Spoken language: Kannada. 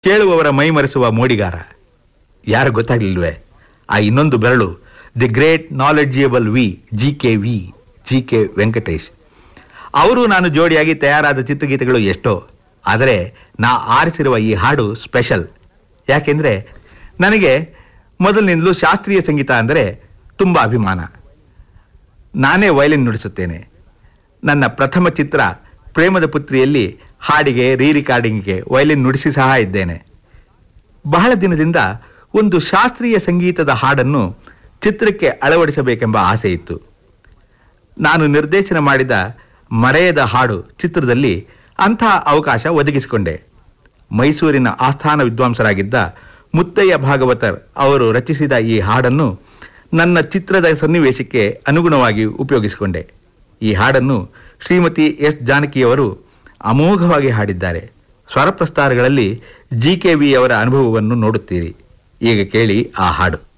ಕೇಳುವವರ ಮೈಮರೆಸುವ ಮೋಡಿಗಾರ ಯಾರು ಗೊತ್ತಾಗ್ಲಿಲ್ವೇ ಆ ಇನ್ನೊಂದು ಬೆರಳು the great knowledgeable V G K V G K Venkatesh ಅವರು ನಾನು ಜೋಡಿಯಾಗಿ ತಯಾರಾದ ಚಿತ್ರಗೀತೆಗಳು ಎಷ್ಟೋ ಆದರೆ ನಾ ಆರಿಸಿರುವ ಈ ಹಾಡು ಸ್ಪೆಷಲ್ ಯಾಕೆಂದ್ರೆ ನನಗೆ ಮೊದಲಿನಿಂದಲೂ ಶಾಸ್ತ್ರೀಯ ಸಂಗೀತ ಅಂದರೆ ತುಂಬ ಅಭಿಮಾನ ನಾನೇ ವಯಲಿನ್ ನುಡಿಸುತ್ತೇನೆ ನನ್ನ ಪ್ರಥಮ ಚಿತ್ರ ಪ್ರೇಮದ ಪುತ್ರಿಯಲ್ಲಿ ಹಾಡಿಗೆ ರೀ ರಿಕಾರ್ಡಿಂಗ್ಗೆ ವಯಲಿನ್ ನುಡಿಸಿ ಸಹ ಇದ್ದೇನೆ ಬಹಳ ದಿನದಿಂದ ಒಂದು ಶಾಸ್ತ್ರೀಯ ಸಂಗೀತದ ಹಾಡನ್ನು ಚಿತ್ರಕ್ಕೆ ಅಳವಡಿಸಬೇಕೆಂಬ ಆಸೆ ಇತ್ತು ನಾನು ನಿರ್ದೇಶನ ಮಾಡಿದ ಮರೆಯದ ಹಾಡು ಚಿತ್ರದಲ್ಲಿ ಅಂತಹ ಅವಕಾಶ ಒದಗಿಸಿಕೊಂಡೆ ಮೈಸೂರಿನ ಆಸ್ಥಾನ ವಿದ್ವಾಂಸರಾಗಿದ್ದ ಮುತ್ತಯ್ಯ ಭಾಗವತರ್ ಅವರು ರಚಿಸಿದ ಈ ಹಾಡನ್ನು ನನ್ನ ಚಿತ್ರದ ಸನ್ನಿವೇಶಕ್ಕೆ ಅನುಗುಣವಾಗಿ ಉಪಯೋಗಿಸಿಕೊಂಡೆ ಈ ಹಾಡನ್ನು ಶ್ರೀಮತಿ ಎಸ್ ಜಾನಕಿಯವರು ಅಮೋಘವಾಗಿ ಹಾಡಿದ್ದಾರೆ ಸ್ವರಪ್ರಸ್ತಾರಗಳಲ್ಲಿ ಜಿ ಕೆ ವಿ ಅವರ ಅನುಭವವನ್ನು ನೋಡುತ್ತೀರಿ ಈಗ ಕೇಳಿ ಆ ಹಾಡು